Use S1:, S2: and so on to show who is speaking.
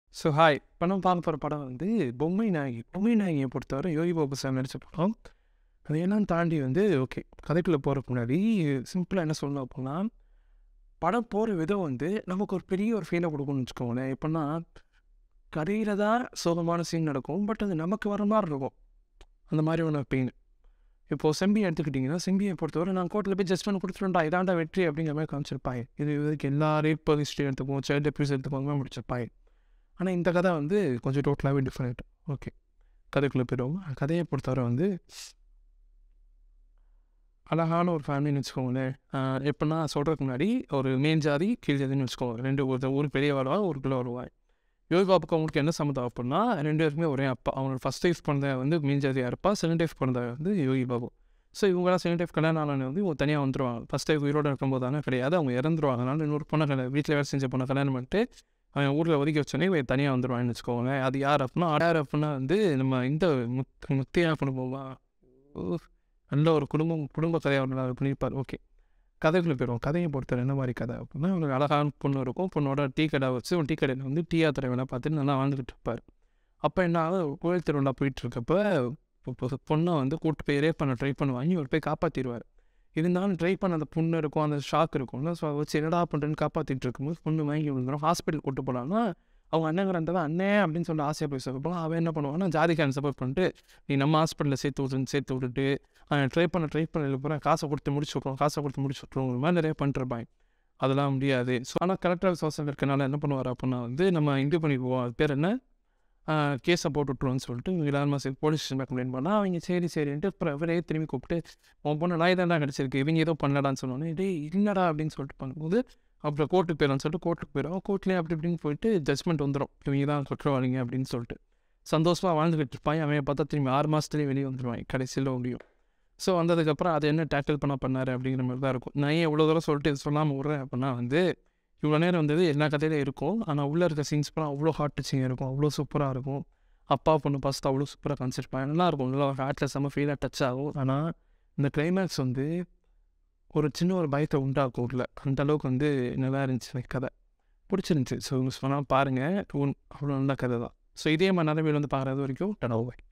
S1: so hi இப்போ நம்ம பார்க்க போகிற படம் வந்து பொம்மை நாயகி பொம்மை நாயகியை பொறுத்தவரை யோகி பாபு சார் நடித்த படம் அதையெல்லாம் தாண்டி வந்து ஓகே கதைக்குள்ளே போகிறதுக்கு முன்னாடி சிம்பிளாக என்ன சொல்லணும் அப்படின்னா படம் போகிற விதம் வந்து நமக்கு ஒரு பெரிய ஒரு ஃபீலை கொடுக்கும்னு வச்சுக்கோங்களேன் எப்படின்னா கதையில் தான் சோகமான சீன் நடக்கும் பட் அது நமக்கு வர மாதிரி இருக்கும் அந்த மாதிரி ஒன்று பெயின் இப்போது செம்பி எடுத்துக்கிட்டிங்கன்னா செம்பியை பொறுத்தவரை நான் கோர்ட்டில் போய் ஜட்மெண்ட் கொடுத்துருண்டா இதாண்டா வெற்றி அப்படிங்கிற மாதிரி காமிச்சிருப்பாங்க இது இதுக்கு எல்லா ரேப் ஹிஸ்ட்ரி எடுத்துப்போம் சைல்டு அப்யூஸ் எடுத்துப்போம் முடிச்சிருப்பாங்க ஆனால் இந்த கதை வந்து கொஞ்சம் டோட்டலாகவே டிஃப்ரெண்ட் ஓகே கதைக்குள்ளே போயிடுவோம் கதையை பொறுத்தவரை வந்து அழகான ஒரு ஃபேமிலின்னு வச்சுக்கோங்களேன் எப்படின்னா சொல்கிறதுக்கு முன்னாடி ஒரு மேல் ஜாதி கீழ் ஜாதின்னு வச்சுக்கோங்க ரெண்டு ஒரு ஊர் பெரிய வருவாய் ஊருக்குள்ளே வருவாய் யோகி பாப்புக்கு அவங்களுக்கு என்ன சம்மந்தம் அப்படின்னா ரெண்டு பேருக்குமே ஒரே அப்பா அவங்களோட ஃபஸ்ட் டைஃப் பிறந்த வந்து மீன் ஜாதியாக இருப்பா செகண்ட் டைஃப் பிறந்த வந்து யோகி பாபு ஸோ இவங்களாம் செகண்ட் டைஃப் கல்யாணம் ஆனவங்க வந்து இவங்க தனியாக வந்துருவாங்க ஃபஸ்ட் டைஃப் உயிரோடு இருக்கும்போது தானே கிடையாது அவங்க இறந்துருவாங்க அதனால இன்னொரு பொண்ணை கல்யாணம் வீட்டில் வேலை செஞ்ச பொண்ணை கல்யாணம் பண்ணிட்டு அவன் ஊரில் ஒதுக்கி வச்சோன்னே இவன் தனியாக வந்துடுவான்னு வச்சுக்கோங்க அது யார் அப்படின்னா யார் அப்படின்னா வந்து நம்ம இந்த முத் முத்தையா குடும்பமா ஓ நல்ல ஒரு குடும்பம் குடும்ப கதையாக ஒன்று பண்ணியிருப்பார் ஓகே கதைக்குள்ளே போயிடுவோம் கதையை பொறுத்தவரை என்ன மாதிரி கதை அப்படின்னா ஒரு அழகான பொண்ணு இருக்கும் பொண்ணோட டீ கடை வச்சு ஒரு டீ கடையில் வந்து டீயா தடவை பார்த்துட்டு நல்லா வாழ்ந்துக்கிட்டு இருப்பார் அப்போ என்ன ஆகும் கோயில் திருவிழா போயிட்டுருக்கப்ப இப்போ பொண்ணை வந்து கூட்டு போய் ரேப் பண்ண ட்ரை பண்ணுவாங்க இவர் போய் காப்பாற்றிடுவார் இருந்தாலும் ட்ரை பண்ண அந்த புண்ணு இருக்கும் அந்த ஷாக் இருக்கும்ல ஸோ வச்சு என்னடா பண்ணுறேன்னு காப்பாற்றிட்டு இருக்கும்போது பொண்ணு வாங்கி விழுந்துடும் ஹாஸ்பிட்டல் கூட்டு போகலான்னா அவங்க அண்ணங்கிறத அண்ணே அப்படின்னு சொல்லி ஆசையாக போய் சொல்லப்போம் அவன் என்ன பண்ணுவான்னா ஜாதிக்காரன் சப்போர்ட் பண்ணிட்டு நீ நம்ம ஹாஸ்பிட்டலில் சேர்த்து விட்டுன்னு சேர்த்து விட்டுட்டு ட்ரை பண்ண ட்ரை பண்ண போகிறேன் காசை கொடுத்து முடிச்சு விட்ருவோம் காசை கொடுத்து முடிச்சு விட்ருவோம் இந்த மாதிரி நிறைய பண்ணிட்டுருப்பாங்க அதெல்லாம் முடியாது ஸோ ஆனால் கலெக்டர் சோசல் இருக்கனால என்ன பண்ணுவார் அப்படின்னா வந்து நம்ம இது பண்ணிக்குவோம் அது பேர் என்ன கேஸை போட்டு விட்ருவோன்னு சொல்லிட்டு இல்லாமல் சரி போலீஸ் ஸ்டேஷன் கம்ப்ளைண்ட் பண்ணால் அவங்க சரி சரின்ட்டு அப்புறம் இவரே திரும்பி கூப்பிட்டு உன் பொண்ணு நாய் தான் கிடச்சிருக்கு இவங்க ஏதோ பண்ணலான்னு சொன்னோன்னே டேய் இல்லைடா அப்படின்னு சொல்லிட்டு பண்ணும்போது அப்புறம் கோர்ட்டுக்கு போயிடும் சொல்லிட்டு கோர்ட்டுக்கு போயிடும் கோர்ட்லேயே அப்படி இப்படின்னு போயிட்டு ஜட்மெண்ட் வந்துடும் இவங்க தான் குற்றவாளிங்க அப்படின்னு சொல்லிட்டு சந்தோஷமாக வாழ்ந்துக்கிட்டு இருப்பான் அவன் பார்த்தா திரும்பி ஆறு மாதத்துலேயே வெளியே வந்துடுவான் கடைசியில் முடியும் ஸோ வந்ததுக்கப்புறம் அதை என்ன டேக்கிள் பண்ண பண்ணார் அப்படிங்கிற மாதிரி தான் இருக்கும் நான் ஏன் எவ்வளோ தூரம் சொல்லிட்டு இது சொல்லாமல் விட்றேன் அப்படின்னா வந்து இவ்வளோ நேரம் வந்தது எல்லா கதையிலும் இருக்கும் ஆனால் உள்ளே இருக்க சீன்ஸ் படம் அவ்வளோ ஹார்ட் டச்சிங் இருக்கும் அவ்வளோ சூப்பராக இருக்கும் அப்பா பொண்ணு ஃபஸ்ட்டு அவ்வளோ சூப்பராக கான்செப்ட் நல்லா இருக்கும் நல்லா ஹார்ட்டில் செம்ம ஃபீலாக டச் ஆகும் ஆனால் இந்த கிளைமேக்ஸ் வந்து ஒரு சின்ன ஒரு பயத்தை உண்டாக்கும் உள்ள அந்த அளவுக்கு வந்து நல்லா இருந்துச்சு எனக்கு கதை பிடிச்சிருந்துச்சி ஸோ சொன்னால் பாருங்கள் அவ்வளோ நல்ல கதை தான் ஸோ இதே மாதிரி நிறைய பேர் வந்து பார்க்குறது வரைக்கும் டனோவை